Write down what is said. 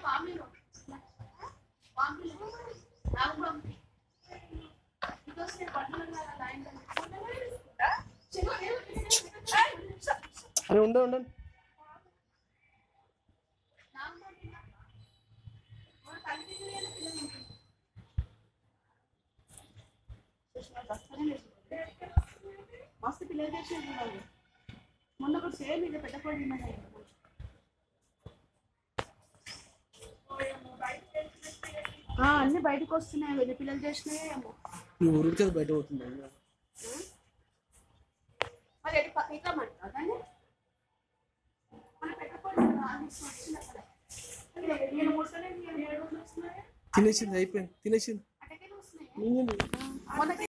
మామూలు మామూలు నాకు పంపి ఇదొస్తే పట్టున లైన్ అరే ఉండే ఉండండి నాకు పంపి మన కంటిన్యూ అయిన పిల్లలు ఉంటుంది మస్తు పిల్లలు చేసేది వాళ్ళు మొన్న కూడా సేమ్ ఇది పెద్ద కోడి ఉన్నది ఆ, అన్ని బయటకు వస్తున్నాయి వెళ్ళి పిల్లలు చేసినాయి ఏమో ఈ ఊరికి అది బయట పోతుంది మరి ఎటు పక్క ఇట్లా మంటావా దాన్ని మన పెద్ద కోడి వచ్చింది అక్కడ నేను ముసలి ఏడు వస్తున్నాయి తినేసింది అయిపోయింది తినేసింది అటకే వస్తున్నాయి మింగింది. మొన్న